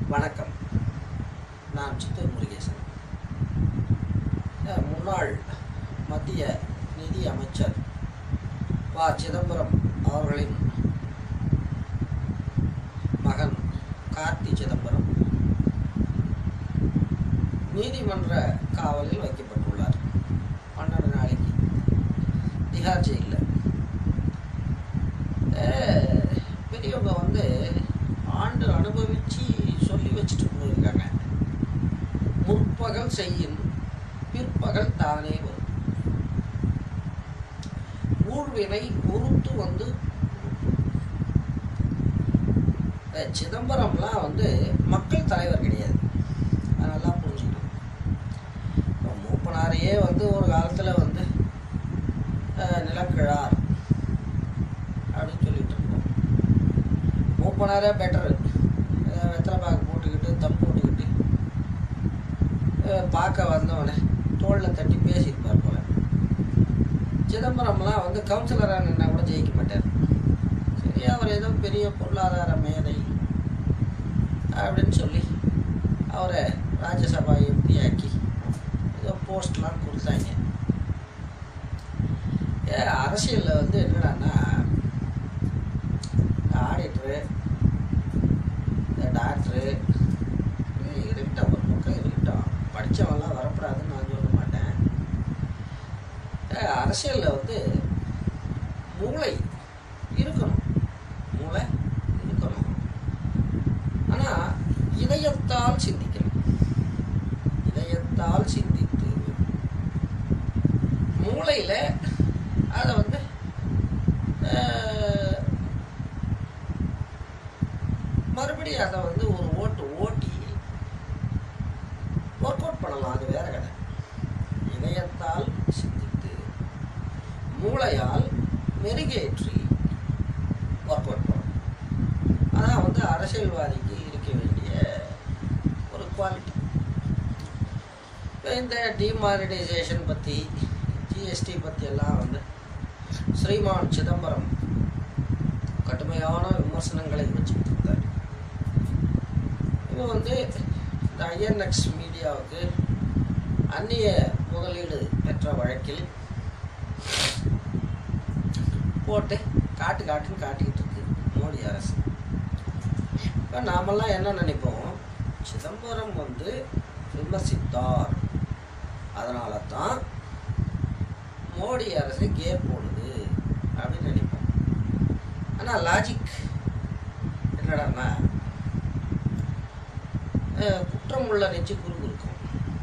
வணக்கம் நான் சித்தூர் முருகேசன் அஹ், முன்னாள் மத்திய நிதி அமைச்சர் ப சிதம்பரம் அவர்களின் மகன் கார்த்தி சிதம்பரம் நீதிமன்ற காவலில் வைக்கப்பட்டுள்ளார் பன்னெண்டு நாளைக்கு திகார் ஜெயிலில் அஹ், பெரியவங்க வந்து ஆண்டு அனுபவிச்சு சொல்லி வச்சுட்டு போயிருக்காங்க முற்பகல் செய்யும் பிற்பகல் தானே வரும் ஊழ்வினை பொறுத்து வந்து அஹ், சிதம்பரம்லாம் வந்து மக்கள் தலைவர் கிடையாது அது நல்லா புரிஞ்சுக்கணும் இப்போ மூப்பனாரையே வந்து ஒரு காலத்தில் வந்து அஹ், நிலக்கிழார் அப்படின்னு சொல்லிட்டு இருக்கோம் மூப்பனாரே பெட்டரு வெத்தலை பாக்கு போட்டுக்கிட்டு தம் போட்டுக்கிட்டு அஹ், பார்க்க வந்தவனே தோளில் தட்டி பேசியிருப்பார் போல சிதம்பரம்லாம் வந்து கவுன்சிலராக நின்னா கூட ஜெயிக்க மாட்டார் சரி அவர் ஏதோ பெரிய பொருளாதார மேதை அப்படின்னு சொல்லி அவரை ராஜ்யசபா எம்பி ஆக்கி ஏதோ போஸ்ட்லாம் கொடுத்தாங்க ஏ அரசியலில் வந்து என்னடான்னா ஆடிட்டரு இந்த டாக்டரு இது இருக்கட்டும் ஒரு பக்கம் இருக்கட்டும் படித்தவன்லாம் வரக்கூடாதுன்னு நான் சொல்ல மாட்டேன் ஏ, அரசியலில் வந்து மூளை இருக்கணும் மூளை இருக்கணும் ஆனால் இதயத்தால் சிந்திக்கணும் இதயத்தால் சிந்தித்து மூளையில் அதை வந்து அஹ், மறுபடியும் அதை வந்து ஒரு ஓட்டு ஓட்டி ஒர்க் அவுட் பண்ணலாம் அது வேற கதை இதயத்தால் சிந்தித்து மூளையால் மெருகேற்றி ஒர்க் அவுட் பண்ணணும் அதான் வந்து அரசியல்வாதிக்கு இருக்க வேண்டிய ஒரு குவாலிட்டி இப்போ இந்த டிமானிட்டைசேஷன் பற்றி ஜிஎஸ்டி பற்றி எல்லாம் வந்து ஸ்ரீமான் சிதம்பரம் கடுமையான விமர்சனங்களை வச்சுட்டு இருந்தார் இவன் வந்து இந்த ஐஎன்எக்ஸ் மீடியாவுக்கு அந்நிய முதலீடு பெற்ற வழக்கில் போட்டு காட்டு காட்டுன்னு காட்டிக்கிட்டு இருக்கு மோடி அரசு இப்போ நாமெல்லாம் என்ன நினைப்போம் சிதம்பரம் வந்து விமர்சித்தார் அதனால தான் மோடி அரசு கேர் போடுது அப்படின்னு நினைப்போம் ஆனால் லாஜிக் என்னடான்னா அஹ், குற்றம் உள்ள நெஞ்சு குறுகு இருக்கும்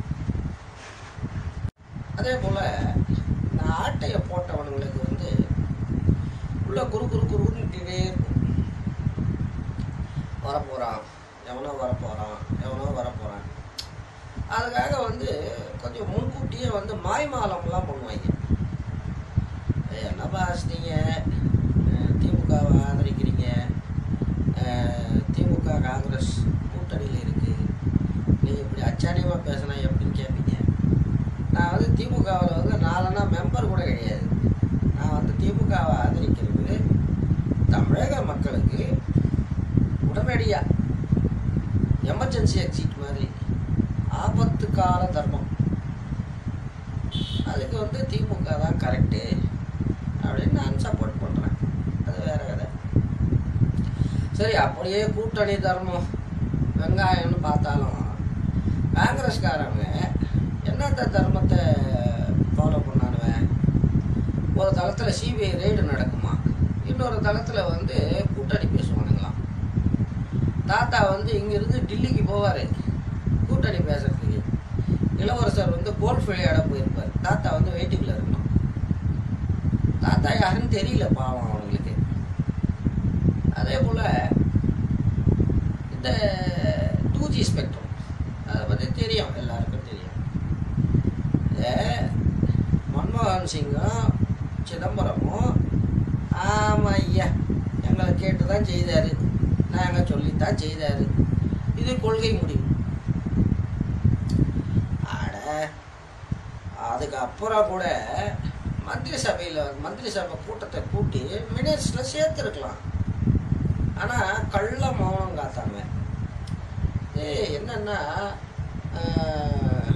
அதே போல் இந்த ஆட்டையை போட்டவனுங்களுக்கு வந்து உள்ள குறு குறு குறுன்னுட்டே இருக்கும் வரப்போகிறான் எவனோ வரப்போகிறான் எவனோ வரப்போகிறான் அதுக்காக வந்து கொஞ்சம் முன்கூட்டியே வந்து மாய்மாலம்லாம் பண்ணுவாங்க ஏய், என்ன பாஸ் நீங்கள் திமுகவை ஆதரிக்கிறீங்க அஹ், திமுக காங்கிரஸ் கூட்டணியில் இருக்குது நீ இப்படி அச்சாணியமாக பேசினா எப்படின்னு கேட்பீங்க நான் வந்து திமுகவில் வந்து நாலனா மெம்பர் கூட கிடையாது நான் வந்து திமுகவை ஆதரிக்கிறது தமிழக மக்களுக்கு உடனடியாக எமர்ஜென்சி எக்ஸிட் மாதிரி ஆபத்து கால தர்மம் அதுக்கு வந்து திமுக தான் கரெக்டு அப்படின்னு நான் சப்போர்ட் பண்ணுறேன் அது வேற கதை சரி அப்படியே கூட்டணி தர்மம் வெங்காயம்னு பார்த்தாலும் காங்கிரஸ்காரங்க என்னத்த தர்மத்தை ஃபாலோ பண்ணானுவன் ஒரு தளத்தில் சிபிஐ ரெய்டு நடக்குமா இன்னொரு தளத்தில் வந்து கூட்டணி பேசுவானுங்களாம் தாத்தா வந்து இங்கிருந்து டில்லிக்கு போவார் கூட்டணி பேசுறதுக்கு இளவரசர் வந்து கோல்ஃப் விளையாட போயிருப்பார் தாத்தா வந்து வெயிட்டிங்கில் இருக்கணும் தாத்தா யாருன்னு தெரியல பாவம் அவங்களுக்கு அதே போல் இந்த டூ ஜி ஸ்பெக்ட்ரம் அதை பற்றி தெரியும் எல்லாருக்கும் தெரியும் இதை மன்மோகன் சிங்கும் சிதம்பரமும் ஆமாம் ஐயா எங்களை கேட்டு தான் செய்தார் நாங்கள் சொல்லித்தான் செய்தார் இது கொள்கை முடிவு அட அதுக்கப்புறம் கூட மந்திரி சபையில் மந்திரி சபை கூட்டத்தை கூட்டி மினிட்ஸில் சேர்த்துருக்கலாம் ஆனால் கள்ள மௌனம் காத்தாங்க இது என்னன்னா ஆஹ்,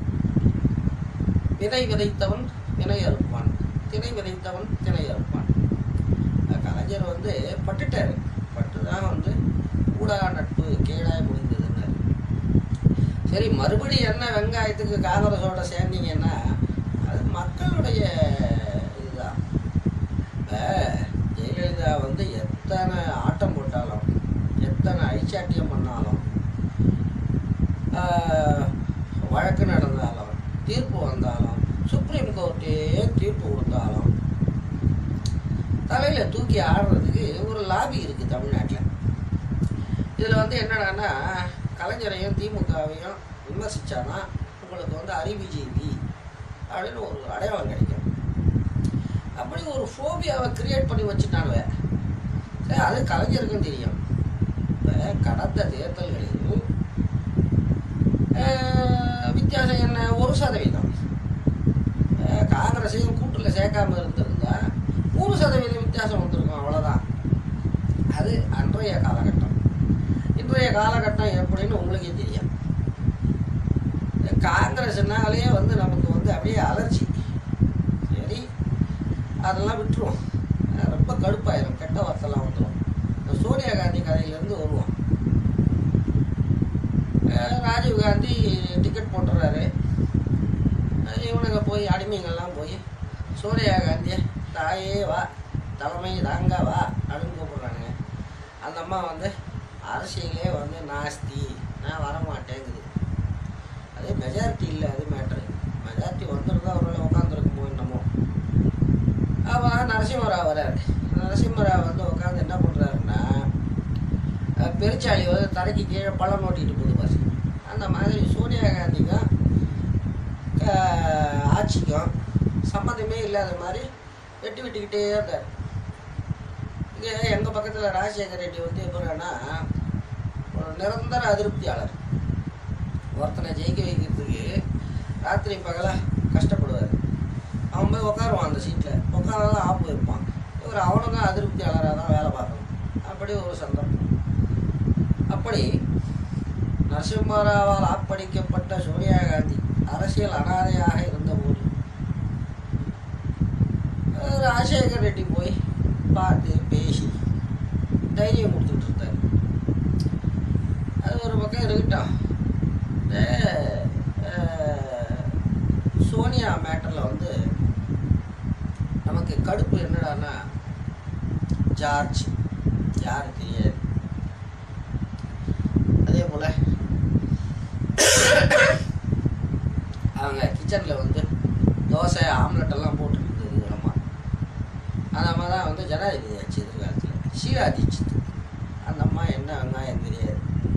விதை விதைத்தவன் வினை அறுப்பான் திணை விதைத்தவன் திணை அறுப்பான் அஹ் கலைஞர் வந்து பட்டுட்டாரு பட்டு தான் வந்து ஊடா நட்பு கேடாய் முடிந்ததுன்னாரு சரி மறுபடியும் என்ன வெங்காயத்துக்கு காங்கிரஸோட சேர்ந்தீங்கன்னா அது மக்களுடைய இதுதான் இப்ப ஜெயலலிதா வந்து எத்தனை ஆட்டம் போட்டாலும் எத்தனை ஐச்சாட்டியம் பண்ணாலும் ஆஹ், வழக்கு நடந்தாலும் தீர்ப்பு வந்தாலும் சுப்ரீம் கோர்ட்டே தீர்ப்பு கொடுத்தாலும் தலையில தூக்கி ஆடுறதுக்கு ஒரு லாபி இருக்கு தமிழ்நாட்டில் இதுல வந்து என்னடான்னா கலைஞரையும் திமுகவையும் விமர்சிச்சாதான் உங்களுக்கு வந்து அறிவுஜீவி அப்படின்னு ஒரு அடையாளம் கிடைக்கும் அப்படி ஒரு ஃபோபியாவை கிரியேட் பண்ணி வச்சுட்டானுவ சரி அது கலைஞருக்கும் தெரியும் இப்போ கடந்த தேர்தல்களில் ஆஹ், வித்தியாசம் என்ன ஒரு சதவீதம் ஆஹ், காங்கிரஸையும் கூட்டில் சேர்க்காம இருந்திருந்தா மூணு சதவீதம் வித்தியாசம் வந்திருக்கும் அவ்வளோதான் அது அன்றைய காலகட்டம் இன்றைய காலகட்டம் எப்படின்னு உங்களுக்கே தெரியும் காங்கிரஸ்னாலே வந்து நமக்கு வந்து அப்படியே அலர்ஜி சரி அதெல்லாம் விட்டுருவோம் அஹ் ரொம்ப கடுப்பாயிரும் கெட்ட வார்த்தைலாம் வந்துடும் இந்த சோனியா காந்தி கதையிலேருந்து வருவோம் அஹ் ராஜீவ் காந்தி டிக்கெட் போட்டுறாரு அஹ் இவனுங்க போய் அடிமைங்கள்லாம் போய் சோனியா காந்தியை தாயே வா தலைமை தாங்க வா அப்படின்னு கூப்பிடுறானுங்க அந்த அம்மா வந்து அரசியலே வந்து நாஸ்தி நான் வரமாட்டேங்குது அதே மெஜாரிட்டி இல்லை அது மேட்ரு மெஜாரிட்டி வந்திருந்தா அவரால் உட்காந்துருக்குமோ என்னமோ அப்போ நரசிம்மராவ் வரார் நரசிம்மராவ் வந்து உட்காந்து என்ன பண்ணுறாருன்னா பெருச்சாளி வந்து தரைக்கு கீழே பழம் நோட்டிட்டு போகுது பாரு அந்த மாதிரி சோனியா காந்திக்கும் அஹ், ஆட்சிக்கும் சம்மந்தமே இல்லாத மாதிரி வெட்டி வெட்டிக்கிட்டே இருந்தார் இங்கே எங்கள் பக்கத்தில் ராஜசேகர் ரெட்டி வந்து எப்படின்னா ஒரு நிரந்தர அதிருப்தியாளர் ஒருத்தனை ஜெயிக்க வைக்கிறதுக்கு ராத்திரி பகலாக கஷ்டப்படுவார் அவன் போய் உட்காருவான் அந்த சீட்டில் உட்காரதான் ஆப்பு வைப்பான் இவர் அவனுக்கும் அதிருப்தியாளராக தான் வேலை பார்க்கணும் அப்படி ஒரு சந்தர்ப்பம் அப்படி நரசிம்மராவால் ஆப்படிக்கப்பட்ட சோனியா காந்தி அரசியல் அனாதையாக இருந்தபோது அஹ் ராஜசேகர் ரெட்டி போய் பார்த்து பேசி தைரியம் கொடுத்துட்டு இருந்தார் அது ஒரு பக்கம் இருக்கட்டும் இந்த, அஹ், சோனியா மேட்டரில் வந்து நமக்கு கடுப்பு என்னடான்னா ஜார்ஜ் யாரு தெரியாது அதே போல் அவங்க கிச்சனில் வந்து தோசை ஆம்லெட் எல்லாம் போட்டுட்டு இருந்தது நம்ம அந்த அம்மா தான் வந்து ஜனாதிபதி ஆச்சு எதிர்காலத்தில் ஷீலா தீட்சித் அந்த அம்மா என்ன வெங்காயம் தெரியாது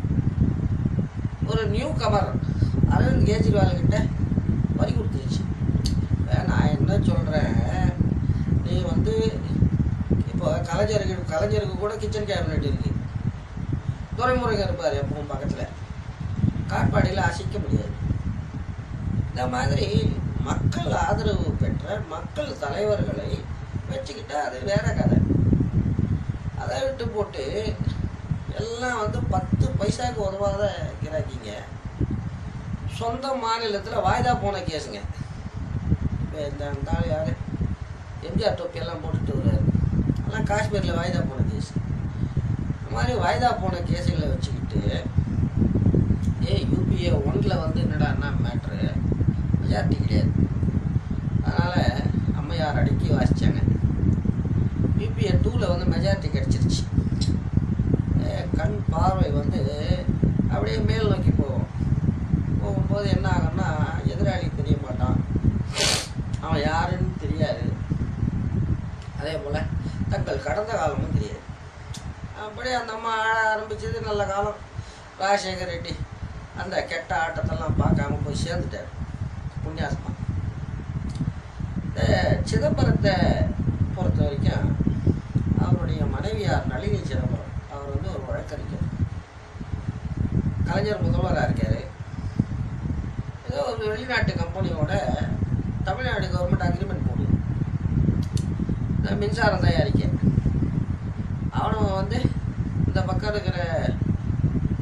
ஒரு நியூ கமர் அரவிந்த் கெஜ்ரிவால் கிட்ட வரி கொடுத்துருச்சு இப்ப நான் என்ன சொல்கிறேன் நீ வந்து இப்போ கலைஞருக்கு கலைஞருக்கு கூட கிச்சன் கேபினெட் இருக்கு துறைமுருகன் இருப்பார் எப்பவும் பக்கத்தில் காட்பாடியில் அசைக்க முடியாது இந்த மாதிரி மக்கள் ஆதரவு பெற்ற மக்கள் தலைவர்களை வச்சுக்கிட்டா அது வேற கதை அதை விட்டு போட்டு எல்லாம் வந்து பத்து பைசாவுக்கு உதவாத கிராக்கிங்க சொந்த மாநிலத்தில் வாய்தா போன கேஸுங்க இப்போ இந்த இந்த ஆள் யார் எம்ஜிஆர் தொப்பியெல்லாம் போட்டுட்டு வர்றாரு எல்லாம் காஷ்மீரில் வாய்தா போன கேஸ் இந்த மாதிரி வாய்தா போன கேஸுகளை வச்சுக்கிட்டு ஏ யூபிஏ ஒன்றில் வந்து என்னடான்னா மேட்ரு மெஜாரிட்டி கிடையாது அதனால் அம்மையார் அடக்கி வாசித்தாங்க யூபிஏ டூவில் வந்து மெஜாரிட்டி கிடச்சிருச்சு கண் பார்வை வந்து அப்படியே மேல் நோக்கி போகும் போகும்போது என்ன ஆகும்னா எதிராளி தெரிய மாட்டான் அவன் யாருன்னு தெரியாது அதே போல் தங்கள் கடந்த காலமும் தெரியாது அப்படியே அந்த அம்மா ஆட ஆரம்பிச்சது நல்ல காலம் ராஜசேகர் ரெட்டி அந்த கெட்ட ஆட்டத்தெல்லாம் பார்க்காம போய் சேர்ந்துட்டார் புண்ணியாசமா இந்த சிதம்பரத்தை பொறுத்த வரைக்கும் அவருடைய மனைவியார் நளினி சிதம்பரம் அவர் வந்து ஒரு வழக்கறிஞர் கலைஞர் முதல்வராக இருக்கார் ஏதோ ஒரு வெளிநாட்டு கம்பெனியோட தமிழ்நாடு கவர்மெண்ட் அக்ரிமெண்ட் போடுது இந்த மின்சாரம் தயாரிக்க அவனும் வந்து இந்த பக்கம் இருக்கிற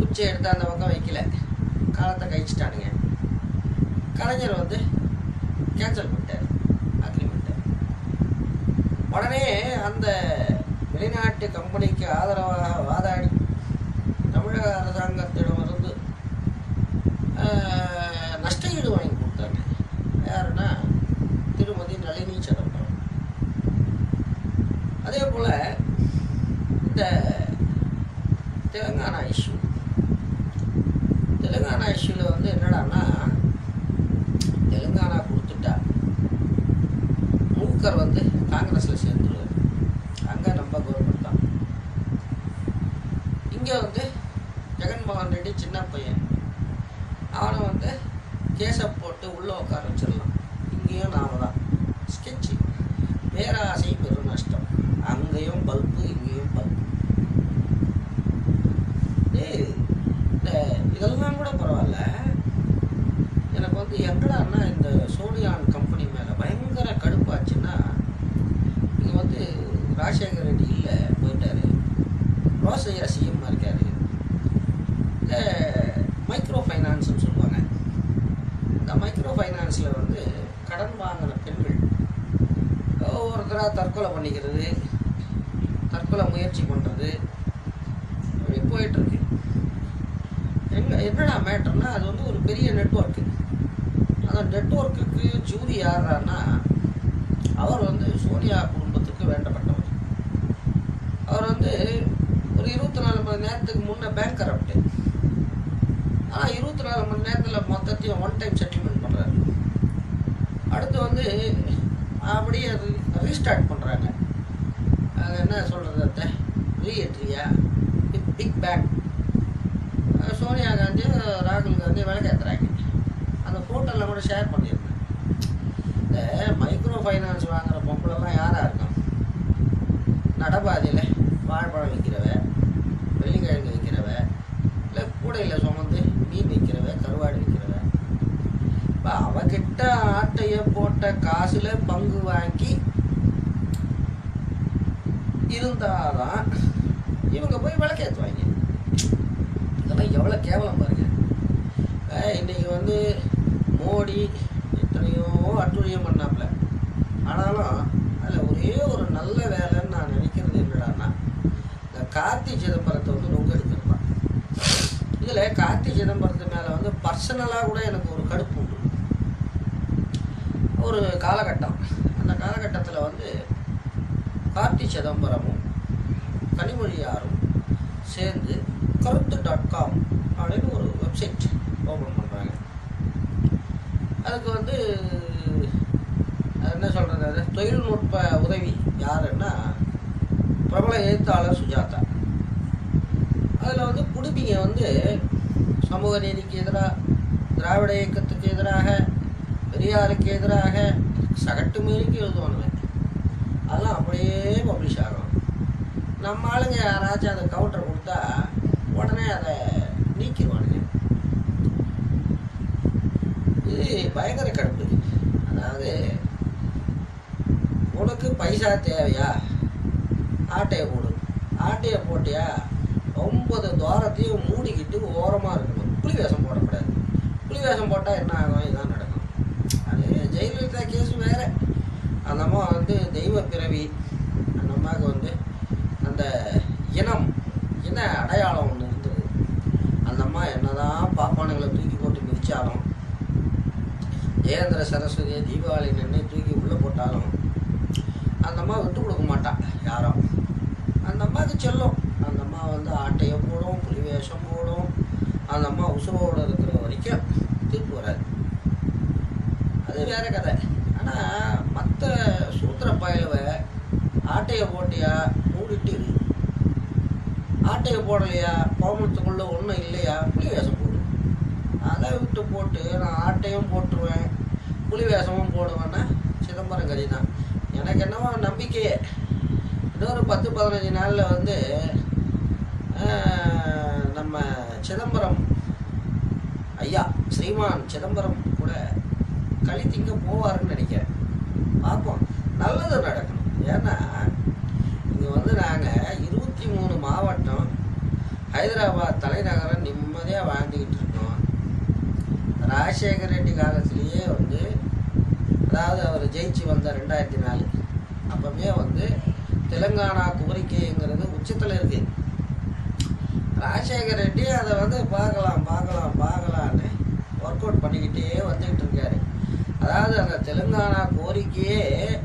குச்சியை எடுத்து அந்த பக்கம் வைக்கல காலத்தை கழிச்சிட்டானுங்க கலைஞர் வந்து கேன்சல் பண்ணிட்டார் அக்ரிமெண்ட்டை உடனே அந்த வெளிநாட்டு கம்பெனிக்கு ஆதரவாக வாதாடி தமிழக அரசாங்கத்திடமிருந்து ஆஹ், நஷ்ட ஈடு வாங்கி கொடுத்தாங்க யாருன்னா திருமதி நளினி சிதம்பரம் அதே போல இந்த தெலுங்கானா இஷ்யூ தெலுங்கானா இஷ்யூவில் வந்து என்னடான்னா தெலுங்கானா கொடுத்துட்டா மூக்கர் வந்து காங்கிரஸில் சேர்ந்துருவார் அங்கே நம்ம கவர்மெண்ட் தான் இங்கே வந்து ஜெகன்மோகன் ரெட்டி சின்ன பையன் அவனை வந்து கேஸை போட்டு உள்ளே உட்கார வச்சிடலாம் இங்கேயும் நாம தான் ஸ்கெட்சு பேராசை பெரும் நஷ்டம் அங்கேயும் பல்பு இங்கேயும் பல்பு ஏய் இந்த இதெல்லாம் கூட பரவாயில்ல எனக்கு வந்து எங்கடான்னா இந்த சோனியான் கம்பெனி மேலே பயங்கர கடுப்பாச்சுன்னா இங்கே வந்து ராஜசேகர ரெட்டி இல்லை போயிட்டாரு ரோசையா சிஎம்மாக இருக்காரு இல்லை மைக்ரோ ஃபைனான்ஸ்னு சொல்லுவாங்க இந்த மைக்ரோ ஃபைனான்ஸில் வந்து கடன் வாங்கின பெண்கள் ஒவ்வொருத்தராக தற்கொலை பண்ணிக்கிறது தற்கொலை முயற்சி பண்ணுறது இப்படி போயிட்டுருக்கு எங்க என்னடா மேட்டர்னா அது வந்து ஒரு பெரிய நெட்வொர்க்கு அந்த நெட்வொர்க்குக்கு ஜூரி யாருன்னா அவர் வந்து சோனியா குடும்பத்துக்கு வேண்டப்பட்டவர் அவர் வந்து ஒரு இருபத்தி நாலு மணி நேரத்துக்கு முன்னே பேங்க் கரப்ட் ஆனால் இருபத்தி நாலு மணி நேரத்தில் மொத்தத்தையும் ஒன் டைம் செட்டில்மெண்ட் பண்ணுறாரு அடுத்து வந்து அப்படியே ரீஸ்டார்ட் பண்ணுறாங்க அது என்ன சொல்கிறது அத்தை ரீஎன்ட்ரியா பிக் பிக் பேங் சோனியா காந்தியும் ராகுல் காந்தியும் விளக்கேற்றுறாங்க அந்த ஃபோட்டோலாம் கூட ஷேர் பண்ணியிருந்தேன் இந்த மைக்ரோ ஃபைனான்ஸ் வாங்குற பொம்பளைலாம் யாராக இருக்கும் நடபாதையில் வாழைப்பழம் விற்கிறவ வெள்ளிக்கிழங்கு விற்கிறவ இல்லை கூடையில் சுமந்து மீன் விற்கிறவ கருவாடு விற்கிறவ இப்போ அவகிட்ட ஆட்டைய போட்ட காசுல பங்கு வாங்கி இருந்தாதான் இவங்க போய் விளக்கேற்றுவாங்க இதெல்லாம் எவ்வளோ கேவலம் பாருங்க அஹ் இன்னைக்கு வந்து மோடி எத்தனையோ அட்டுழியம் பண்ணாப்புல ஆனாலும் அதில் ஒரே ஒரு நல்ல வேலைன்னு நான் நினைக்கிறது என்னடான்னா இந்த கார்த்தி சிதம்பரத்தை வந்து நொங்கு எடுத்துருப்பான் இதில் கார்த்தி சிதம்பரத்து மேலே வந்து பர்சனலாக கூட எனக்கு ஒரு கடுப்பு உண்டு ஒரு காலகட்டம் அந்த காலகட்டத்தில் வந்து கார்த்தி சிதம்பரமும் கனிமொழியாரும் சேர்ந்து கருத்து டாட் காம் அப்படின்னு ஒரு வெப்சைட் ஓப்பன் பண்ணுறாங்க அதுக்கு வந்து அது என்ன சொல்கிறது அது தொழில்நுட்ப உதவி யாருன்னா பிரபல எழுத்தாளர் சுஜாதா அதில் வந்து குடும்பிங்க வந்து சமூக நீதிக்கு எதிராக திராவிட இயக்கத்துக்கு எதிராக பெரியாருக்கு எதிராக சகட்டு மீறிக்கு எழுதுவானுங்க அதெல்லாம் அப்படியே பப்ளிஷ் ஆகும் நம்ம ஆளுங்க யாராச்சும் அதை கவுண்டர் கொடுத்தா உடனே அதை நீக்கிடுவானுங்க இது பயங்கர கடுப்பு அதாவது உனக்கு பைசா தேவையா ஆட்டையை போடு ஆட்டையை போட்டியா ஒன்பது துவாரத்தையும் மூடிக்கிட்டு ஓரமாக இருக்கணும் புலி வேஷம் போடக்கூடாது புலி வேஷம் போட்டால் என்ன ஆகும் இதான் நடக்கும் அது ஜெயலலிதா கேஸ் வேற அந்த அம்மா வந்து தெய்வ பிறவி அந்த அம்மாவுக்கு வந்து அந்த இனம் இன அடையாளம் ஒன்று இருந்தது அந்த அம்மா என்னதான் பாப்பானுங்களை தூக்கி போட்டு மிதிச்சாலும் ஜெயேந்திர சரஸ்வதியை தீபாவளி நின்று தூக்கி உள்ளே போட்டாலும் அந்த அம்மா விட்டு கொடுக்க மாட்டான் யாரும் அந்த அம்மாவுக்கு செல்லும் அந்த அம்மா வந்து ஆட்டையை போடும் புலி வேஷம் போடும் அந்த அம்மா உசுரோடு இருக்கிற வரைக்கும் தீர்ப்பு வராது அது வேற கதை ஆனால் மற்ற சூத்திர பயலுவ ஆட்டையை போட்டியா மூடிட்டு இரு ஆட்டையை போடலையா கோமணத்துக்குள்ளே ஒன்றும் இல்லையா புலி வேஷம் போடு அதை விட்டு போட்டு நான் ஆட்டையும் போட்டுருவேன் புலி வேஷமும் போடுவேன்னா சிதம்பரம் கதி தான் எனக்கு என்னவோ நம்பிக்கையே இன்னொரு பத்து பதினஞ்சு நாளில் வந்து ஆஹ், நம்ம சிதம்பரம் ஐயா ஸ்ரீமான் சிதம்பரம் கூட களி திங்க போவாருன்னு நினைக்கிறேன் பார்ப்போம் நல்லது நடக்கணும் ஏன்னா இங்கே வந்து நாங்கள் இருபத்தி மூணு மாவட்டம் ஹைதராபாத் தலைநகரம் நிம்ம ராஜசேகர் ரெட்டி காலத்திலேயே வந்து அதாவது அவர் ஜெயிச்சு வந்த ரெண்டாயிரத்தி நாலு அப்பவே வந்து தெலுங்கானா கோரிக்கைங்கிறது உச்சத்தில் இருக்கு ராஜசேகர் ரெட்டி அதை வந்து பார்க்கலாம் பார்க்கலாம் பார்க்கலான்னு ஒர்க் அவுட் பண்ணிக்கிட்டே வந்துக்கிட்டு இருக்காரு அதாவது அந்த தெலுங்கானா கோரிக்கையே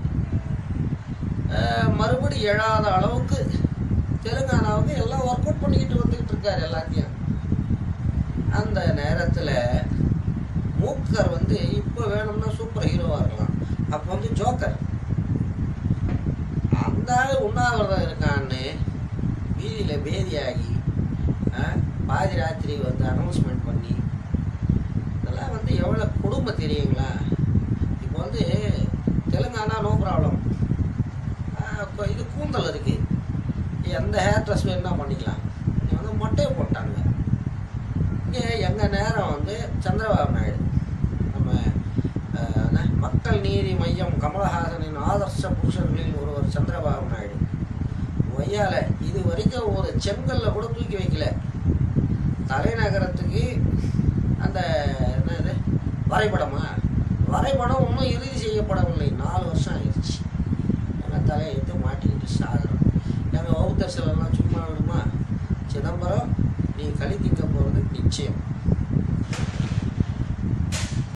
அஹ், மறுபடி எழாத அளவுக்கு தெலுங்கானாவுக்கு எல்லாம் ஒர்க் அவுட் பண்ணிக்கிட்டு வந்துக்கிட்டு இருக்காரு எல்லாத்தையும் அந்த நேரத்தில் மூக்கர் வந்து இப்போ வேணும்னா சூப்பர் ஹீரோவாக இருக்கலாம் அப்போ வந்து ஜோக்கர் அந்த ஆள் உண்ணாவிரதம் இருக்கான்னு வீதியில் பேதியாகி ஆ, பாதி ராத்திரி வந்து அனௌன்ஸ்மெண்ட் பண்ணி இதெல்லாம் வந்து எவ்வளோ குடும்பம் தெரியுங்களா இப்போ வந்து தெலுங்கானா நோ ப்ராப்ளம் இப்போ இது கூந்தல் இருக்கு எந்த ஹேர் ட்ரெஸ் வேணும்னா பண்ணிக்கலாம் இது வந்து மொட்டையை போட்டாங்க இங்கே எங்கள் நேரம் வந்து சந்திரபாபு நாயுடு நம்ம அஹ், என்ன, மக்கள் நீதி மையம் கமலஹாசனின் ஆதர்ஷ புருஷர்களில் ஒருவர் சந்திரபாபு நாயுடு ஒய்யால இது வரைக்கும் ஒரு செங்கல்ல கூட தூக்கி வைக்கல தலைநகரத்துக்கு அந்த என்னது வரைபடமா வரைபடம் இன்னும் இறுதி செய்யப்படவில்லை நாலு வருஷம் ஆயிடுச்சு எங்கள் தலையை எடுத்து மாட்டிக்கிட்டு சாகுறோம் எங்கள் வகுத்தர் சிலர்லாம் சும்மா விடுமா சிதம்பரம் நீ களி திங்க போகிறது நிச்சயம்